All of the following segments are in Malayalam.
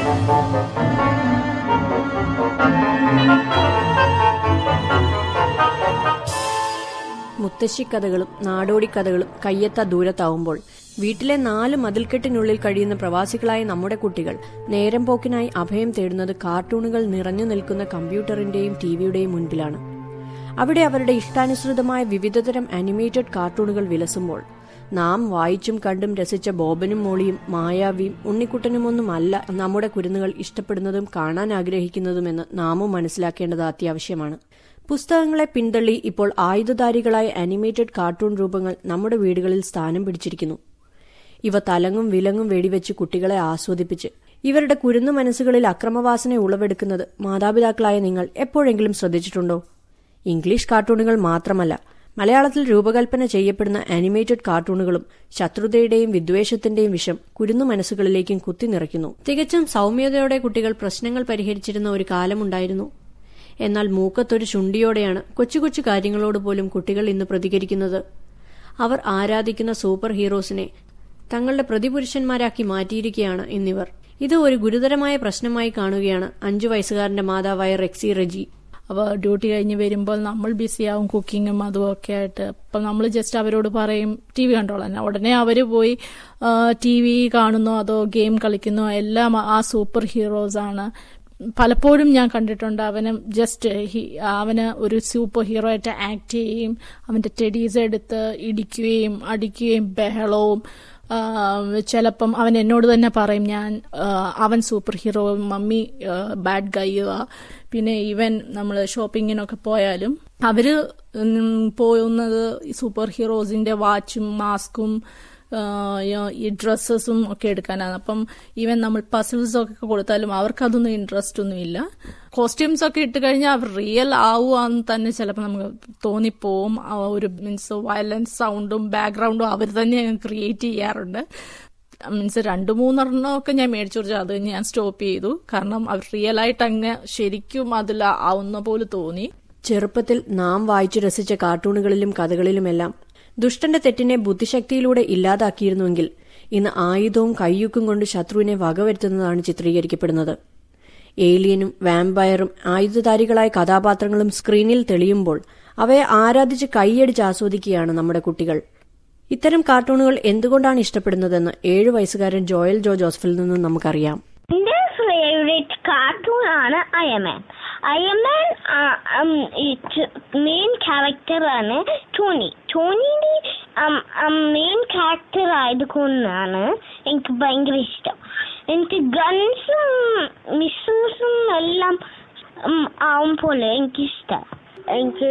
മുത്തശ്ശിക്കഥകളും നാടോടിക്കഥകളും കയ്യെത്താ ദൂരത്താവുമ്പോൾ വീട്ടിലെ നാല് മതിൽക്കെട്ടിനുള്ളിൽ കഴിയുന്ന പ്രവാസികളായ നമ്മുടെ കുട്ടികൾ നേരം പോക്കിനായി അഭയം തേടുന്നത് കാർട്ടൂണുകൾ നിറഞ്ഞു നിൽക്കുന്ന കമ്പ്യൂട്ടറിന്റെയും ടിവിയുടെയും മുൻപിലാണ് അവിടെ അവരുടെ ഇഷ്ടാനുസൃതമായ വിവിധതരം ആനിമേറ്റഡ് കാർട്ടൂണുകൾ വിലസുമ്പോൾ നാം വായിച്ചും കണ്ടും രസിച്ച ബോബനും മോളിയും മായാവിയും ഉണ്ണിക്കുട്ടനുമൊന്നുമല്ല നമ്മുടെ കുരുന്നുകൾ ഇഷ്ടപ്പെടുന്നതും കാണാൻ ആഗ്രഹിക്കുന്നതുമെന്ന് നാമും മനസ്സിലാക്കേണ്ടത് അത്യാവശ്യമാണ് പുസ്തകങ്ങളെ പിന്തള്ളി ഇപ്പോൾ ആയുധധാരികളായ ആനിമേറ്റഡ് കാർട്ടൂൺ രൂപങ്ങൾ നമ്മുടെ വീടുകളിൽ സ്ഥാനം പിടിച്ചിരിക്കുന്നു ഇവ തലങ്ങും വിലങ്ങും വെടിവെച്ച് കുട്ടികളെ ആസ്വദിപ്പിച്ച് ഇവരുടെ കുരുന്നു മനസ്സുകളിൽ അക്രമവാസന ഉളവെടുക്കുന്നത് മാതാപിതാക്കളായ നിങ്ങൾ എപ്പോഴെങ്കിലും ശ്രദ്ധിച്ചിട്ടുണ്ടോ ഇംഗ്ലീഷ് കാർട്ടൂണുകൾ മാത്രമല്ല മലയാളത്തിൽ രൂപകൽപ്പന ചെയ്യപ്പെടുന്ന ആനിമേറ്റഡ് കാർട്ടൂണുകളും ശത്രുതയുടെയും വിദ്വേഷത്തിന്റെയും വിഷം കുരുന്നു മനസ്സുകളിലേക്കും കുത്തി നിറയ്ക്കുന്നു തികച്ചും സൗമ്യതയോടെ കുട്ടികൾ പ്രശ്നങ്ങൾ പരിഹരിച്ചിരുന്ന ഒരു കാലമുണ്ടായിരുന്നു എന്നാൽ മൂക്കത്തൊരു ചുണ്ടിയോടെയാണ് കൊച്ചു കൊച്ചു കാര്യങ്ങളോട് പോലും കുട്ടികൾ ഇന്ന് പ്രതികരിക്കുന്നത് അവർ ആരാധിക്കുന്ന സൂപ്പർ ഹീറോസിനെ തങ്ങളുടെ പ്രതിപുരുഷന്മാരാക്കി മാറ്റിയിരിക്കുകയാണ് എന്നിവർ ഇത് ഒരു ഗുരുതരമായ പ്രശ്നമായി കാണുകയാണ് അഞ്ചു വയസ്സുകാരന്റെ മാതാവായ റെക്സി റെജി അപ്പോൾ ഡ്യൂട്ടി കഴിഞ്ഞ് വരുമ്പോൾ നമ്മൾ ബിസിയാവും കുക്കിങ്ങും അതും ഒക്കെ ആയിട്ട് അപ്പം നമ്മൾ ജസ്റ്റ് അവരോട് പറയും ടി വി കണ്ടോളാൻ ഉടനെ അവർ പോയി ടി വി കാണുന്നോ അതോ ഗെയിം കളിക്കുന്നോ എല്ലാം ആ സൂപ്പർ ഹീറോസ് ആണ് പലപ്പോഴും ഞാൻ കണ്ടിട്ടുണ്ട് അവന് ജസ്റ്റ് അവന് ഒരു സൂപ്പർ ഹീറോ ആയിട്ട് ആക്ട് ചെയ്യുകയും അവന്റെ ടെഡീസ് എടുത്ത് ഇടിക്കുകയും അടിക്കുകയും ബഹളവും ചിലപ്പം അവൻ എന്നോട് തന്നെ പറയും ഞാൻ അവൻ സൂപ്പർ ഹീറോ മമ്മി ബാഡ് ഗൈയുക പിന്നെ ഈവൻ നമ്മൾ ഷോപ്പിങ്ങിനൊക്കെ പോയാലും അവര് പോകുന്നത് സൂപ്പർ ഹീറോസിന്റെ വാച്ചും മാസ്കും ഈ ഡ്രസ്സസും ഒക്കെ എടുക്കാനാണ് അപ്പം ഈവൻ നമ്മൾ പസിൽസ് ഒക്കെ കൊടുത്താലും അവർക്ക് അതൊന്നും ഇൻട്രസ്റ്റ് ഒന്നും ഇല്ല കോസ്റ്റ്യൂംസ് ഒക്കെ ഇട്ട് കഴിഞ്ഞാൽ അവർ റിയൽ ആവുകയെന്ന് തന്നെ ചിലപ്പോൾ നമുക്ക് തോന്നിപ്പോവും ഒരു മീൻസ് വയലൻസ് സൗണ്ടും ബാക്ക്ഗ്രൗണ്ടും അവർ തന്നെ ക്രിയേറ്റ് ചെയ്യാറുണ്ട് മീൻസ് രണ്ടു മൂന്നെണ്ണം ഒക്കെ ഞാൻ മേടിച്ചു കൊടുത്തു അത് ഞാൻ സ്റ്റോപ്പ് ചെയ്തു കാരണം അവർ റിയൽ ആയിട്ട് അങ്ങ് ശരിക്കും അതിൽ ആവുന്ന പോലെ തോന്നി ചെറുപ്പത്തിൽ നാം വായിച്ചു രസിച്ച കാർട്ടൂണുകളിലും കഥകളിലുമെല്ലാം ദുഷ്ടന്റെ തെറ്റിനെ ബുദ്ധിശക്തിയിലൂടെ ഇല്ലാതാക്കിയിരുന്നുവെങ്കിൽ ഇന്ന് ആയുധവും കയ്യൂക്കും കൊണ്ട് ശത്രുവിനെ വകവരുത്തുന്നതാണ് ചിത്രീകരിക്കപ്പെടുന്നത് ഏലിയനും വാമ്പയറും ആയുധധാരികളായ കഥാപാത്രങ്ങളും സ്ക്രീനിൽ തെളിയുമ്പോൾ അവയെ ആരാധിച്ച് കൈയടിച്ച് ആസ്വദിക്കുകയാണ് നമ്മുടെ കുട്ടികൾ ഇത്തരം കാർട്ടൂണുകൾ എന്തുകൊണ്ടാണ് ഇഷ്ടപ്പെടുന്നതെന്ന് ഏഴു വയസ്സുകാരൻ ജോയൽ ജോ ജോസഫിൽ നിന്നും നമുക്കറിയാം എന്റെ ഫേവറേറ്റ് കാർട്ടൂൺ ആണ് അയമാൻ അയമാൻ മെയിൻ ക്യാരക്ടർ ആണ് ടോണി ടോണിയുടെ മെയിൻ ക്യാരക്ടർ ആയതുകൊണ്ടാണ് എനിക്ക് ഭയങ്കര ഇഷ്ടം എനിക്ക് ഗൺസും മിസ്സൂസും എല്ലാം ആവുമ്പോൾ എനിക്ക് ഇഷ്ടം എനിക്ക്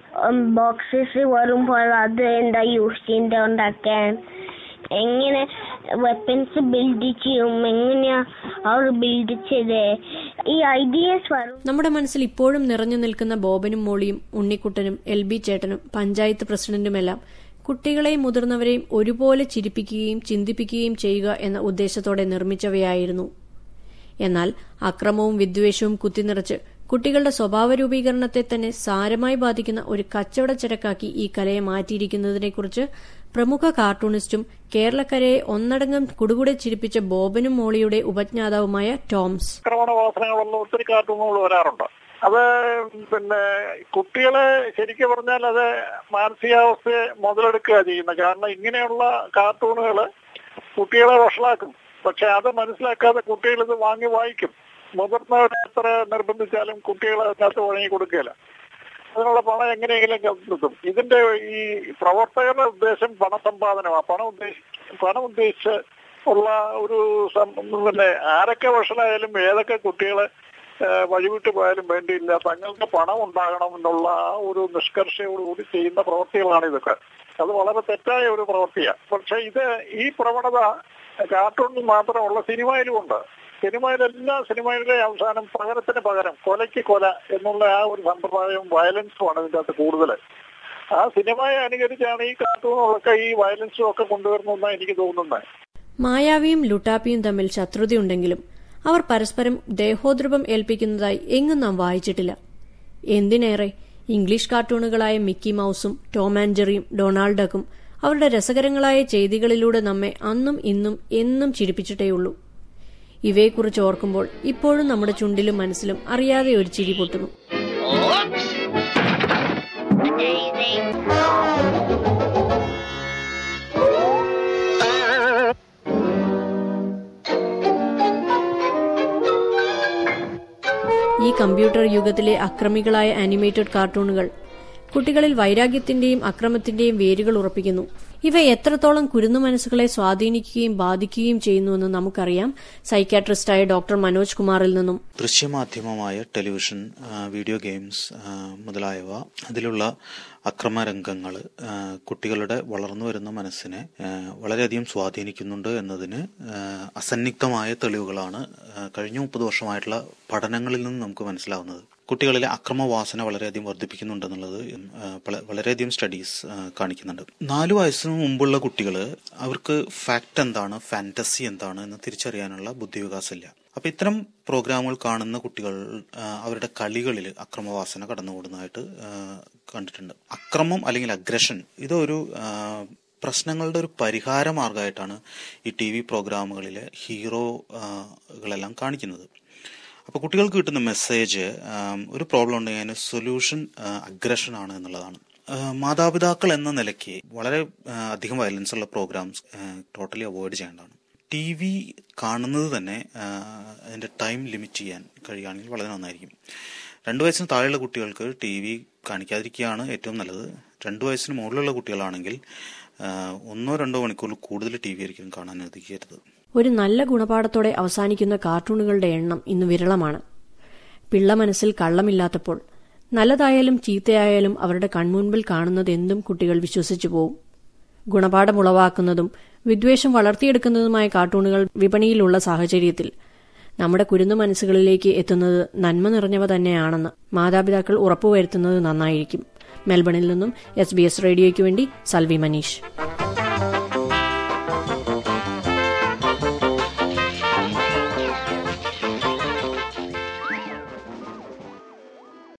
ബോക്സസ് വരുമ്പോൾ അത് എന്താ യൂസ് ചെയ്യേണ്ട ഉണ്ടാക്കാൻ എങ്ങനെ വെപ്പൻസ് ബിൽഡ് ചെയ്യും എങ്ങനെയാ അവർ ബിൽഡ് ചെയ്ത് ഈ ഐഡിയസ് വരും നമ്മുടെ മനസ്സിൽ ഇപ്പോഴും നിറഞ്ഞു നിൽക്കുന്ന ബോബനും മോളിയും ഉണ്ണിക്കുട്ടനും എൽ ബി ചേട്ടനും പഞ്ചായത്ത് പ്രസിഡന്റുമെല്ലാം കുട്ടികളെയും മുതിർന്നവരെയും ഒരുപോലെ ചിരിപ്പിക്കുകയും ചിന്തിപ്പിക്കുകയും ചെയ്യുക എന്ന ഉദ്ദേശത്തോടെ നിർമ്മിച്ചവയായിരുന്നു എന്നാൽ അക്രമവും വിദ്വേഷവും കുത്തിനിറച്ച് കുട്ടികളുടെ സ്വഭാവ രൂപീകരണത്തെ തന്നെ സാരമായി ബാധിക്കുന്ന ഒരു കച്ചവട ചരക്കാക്കി ഈ കലയെ മാറ്റിയിരിക്കുന്നതിനെക്കുറിച്ച് പ്രമുഖ കാർട്ടൂണിസ്റ്റും കേരളക്കരയെ ഒന്നടങ്കം കുടുകുടെ ചിരിപ്പിച്ച ബോബനും മോളിയുടെ ഉപജ്ഞാതാവുമായ ടോംസ് ആക്രമണ വാസനകളുള്ള ഒത്തിരി കാർട്ടൂണുകൾ വരാറുണ്ട് അത് പിന്നെ കുട്ടികളെ ശരിക്കും പറഞ്ഞാൽ അത് മാനസികാവസ്ഥയെ മുതലെടുക്കുക ചെയ്യുന്നത് കാരണം ഇങ്ങനെയുള്ള കാർട്ടൂണുകൾ കുട്ടികളെ വഷളാക്കും പക്ഷെ അത് മനസ്സിലാക്കാതെ കുട്ടികൾ ഇത് വാങ്ങി വായിക്കും മുതിർന്നവരെ എത്ര നിർബന്ധിച്ചാലും കുട്ടികൾ അതിനകത്ത് വഴങ്ങി കൊടുക്കുകയില്ല അതിനുള്ള പണം എങ്ങനെയെങ്കിലും കിട്ടും ഇതിന്റെ ഈ പ്രവർത്തകരുടെ ഉദ്ദേശം പണസമ്പാദനമാണ് പണം ഉദ്ദേശി പണം ഉദ്ദേശിച്ച് ഉള്ള ഒരു പിന്നെ ആരൊക്കെ വഷളായാലും ഏതൊക്കെ കുട്ടികളെ വഴിവിട്ട് പോയാലും വേണ്ടിയില്ല തങ്ങൾക്ക് പണം ഉണ്ടാകണം എന്നുള്ള ആ ഒരു നിഷ്കർഷയോടുകൂടി ചെയ്യുന്ന പ്രവൃത്തികളാണ് ഇതൊക്കെ അത് വളരെ തെറ്റായ ഒരു പ്രവൃത്തിയാണ് പക്ഷെ ഇത് ഈ പ്രവണത കാർട്ടൂണിൽ മാത്രമുള്ള സിനിമയിലും ഉണ്ട് സിനിമയിലെല്ലാ സിനിമയിലെ അവസാനം പകരത്തിന് പകരം കൊലയ്ക്ക് കൊല എന്നുള്ള ആ ഒരു സമ്പ്രദായവും വയലൻസുമാണ് ഇതിൻ്റെ അകത്ത് കൂടുതൽ ആ സിനിമയെ അനുകരിച്ചാണ് ഈ കാർട്ടൂണുകളൊക്കെ ഈ വയലൻസും ഒക്കെ കൊണ്ടുവരുന്നതെന്നാണ് എനിക്ക് തോന്നുന്നത് മായാവിയും ലുട്ടാപ്പിയും തമ്മിൽ ശത്രുതയുണ്ടെങ്കിലും അവർ പരസ്പരം ദേഹോദ്രവം ഏൽപ്പിക്കുന്നതായി എങ്ങും നാം വായിച്ചിട്ടില്ല എന്തിനേറെ ഇംഗ്ലീഷ് കാർട്ടൂണുകളായ മിക്കി മൌസും ടോം ആൻഡ് ജെറിയും ഡൊണാൾഡ് ഡക്കും അവരുടെ രസകരങ്ങളായ ചെയ്തികളിലൂടെ നമ്മെ അന്നും ഇന്നും എന്നും ചിരിപ്പിച്ചിട്ടേയുള്ളൂ ഇവയെക്കുറിച്ച് ഓർക്കുമ്പോൾ ഇപ്പോഴും നമ്മുടെ ചുണ്ടിലും മനസ്സിലും അറിയാതെ ഒരു ചിരി പൊട്ടുന്നു ഈ കമ്പ്യൂട്ടർ യുഗത്തിലെ അക്രമികളായ ആനിമേറ്റഡ് കാർട്ടൂണുകൾ കുട്ടികളിൽ വൈരാഗ്യത്തിന്റെയും അക്രമത്തിന്റെയും വേരുകൾ ഉറപ്പിക്കുന്നു ഇവ എത്രത്തോളം കുരുന്നു മനസ്സുകളെ സ്വാധീനിക്കുകയും ബാധിക്കുകയും ചെയ്യുന്നുവെന്ന് നമുക്കറിയാം സൈക്കാട്രിസ്റ്റായ ഡോക്ടർ മനോജ് കുമാറിൽ നിന്നും ദൃശ്യമാധ്യമമായ ടെലിവിഷൻ ആ, വീഡിയോ ഗെയിംസ് ആ, മുതലായവ അതിലുള്ള അക്രമരംഗങ്ങൾ കുട്ടികളുടെ വളർന്നു വരുന്ന മനസ്സിനെ ആ, വളരെയധികം സ്വാധീനിക്കുന്നുണ്ട് എന്നതിന് ആ, അസന്നിഗ്ധമായ തെളിവുകളാണ് ആ, കഴിഞ്ഞ മുപ്പത് വർഷമായിട്ടുള്ള പഠനങ്ങളിൽ നിന്ന് നമുക്ക് മനസ്സിലാവുന്നത് കുട്ടികളിലെ അക്രമവാസന വളരെയധികം വർദ്ധിപ്പിക്കുന്നുണ്ടെന്നുള്ളത് ആ, പല- വളരെയധികം സ്റ്റഡീസ് ആ, കാണിക്കുന്നുണ്ട് നാലു വയസ്സിന് മുമ്പുള്ള കുട്ടികൾ അവർക്ക് ഫാക്ട് എന്താണ് ഫാന്റസി എന്താണ് എന്ന് തിരിച്ചറിയാനുള്ള ബുദ്ധിവികാസമില്ല അപ്പൊ ഇത്തരം പ്രോഗ്രാമുകൾ കാണുന്ന കുട്ടികൾ ആ, അവരുടെ കളികളിൽ അക്രമവാസന കടന്നുകൂടുന്നതായിട്ട് ആ, കണ്ടിട്ടുണ്ട് അക്രമം അല്ലെങ്കിൽ അഗ്രഷൻ ഇതൊരു ആ, പ്രശ്നങ്ങളുടെ ഒരു പരിഹാര മാർഗമായിട്ടാണ് ഈ ടി വി പ്രോഗ്രാമുകളിലെ ഹീറോകളെല്ലാം കാണിക്കുന്നത് അപ്പോൾ കുട്ടികൾക്ക് കിട്ടുന്ന മെസ്സേജ് ഒരു പ്രോബ്ലം ഉണ്ടെങ്കിൽ അതിന് സൊല്യൂഷൻ അഗ്രഷൻ ആണ് എന്നുള്ളതാണ് ആ, മാതാപിതാക്കൾ എന്ന നിലയ്ക്ക് വളരെ ആ, അധികം വയലൻസ് ഉള്ള പ്രോഗ്രാംസ് ടോട്ടലി അവോയ്ഡ് ചെയ്യേണ്ടതാണ് ടി വി കാണുന്നത് തന്നെ ആ, അതിന്റെ ടൈം ലിമിറ്റ് ചെയ്യാൻ കഴിയുകയാണെങ്കിൽ വളരെ നന്നായിരിക്കും രണ്ട് വയസ്സിന് താഴെയുള്ള കുട്ടികൾക്ക് ടി വി കാണിക്കാതിരിക്കുകയാണ് ഏറ്റവും നല്ലത് രണ്ട് വയസ്സിന് മുകളിലുള്ള കുട്ടികളാണെങ്കിൽ ആ, ഒന്നോ രണ്ടോ മണിക്കൂറിൽ കൂടുതൽ ടി വി ഒരിക്കലും കാണാൻ അനുവദിക്കരുത് ഒരു നല്ല ഗുണപാഠത്തോടെ അവസാനിക്കുന്ന കാർട്ടൂണുകളുടെ എണ്ണം ഇന്ന് വിരളമാണ് പിള്ള മനസ്സിൽ കള്ളമില്ലാത്തപ്പോൾ നല്ലതായാലും ചീത്തയായാലും അവരുടെ കൺമുൻപിൽ കാണുന്നത് എന്തും കുട്ടികൾ വിശ്വസിച്ചു പോവും ഗുണപാഠം ഉളവാക്കുന്നതും വിദ്വേഷം വളർത്തിയെടുക്കുന്നതുമായ കാർട്ടൂണുകൾ വിപണിയിലുള്ള സാഹചര്യത്തിൽ നമ്മുടെ കുരുന്നു മനസ്സുകളിലേക്ക് എത്തുന്നത് നന്മ നിറഞ്ഞവ തന്നെയാണെന്ന് മാതാപിതാക്കൾ ഉറപ്പുവരുത്തുന്നത് നന്നായിരിക്കും മെൽബണിൽ നിന്നും എസ് ബി എസ് റേഡിയോയ്ക്ക് വേണ്ടി സൽവി മനീഷ്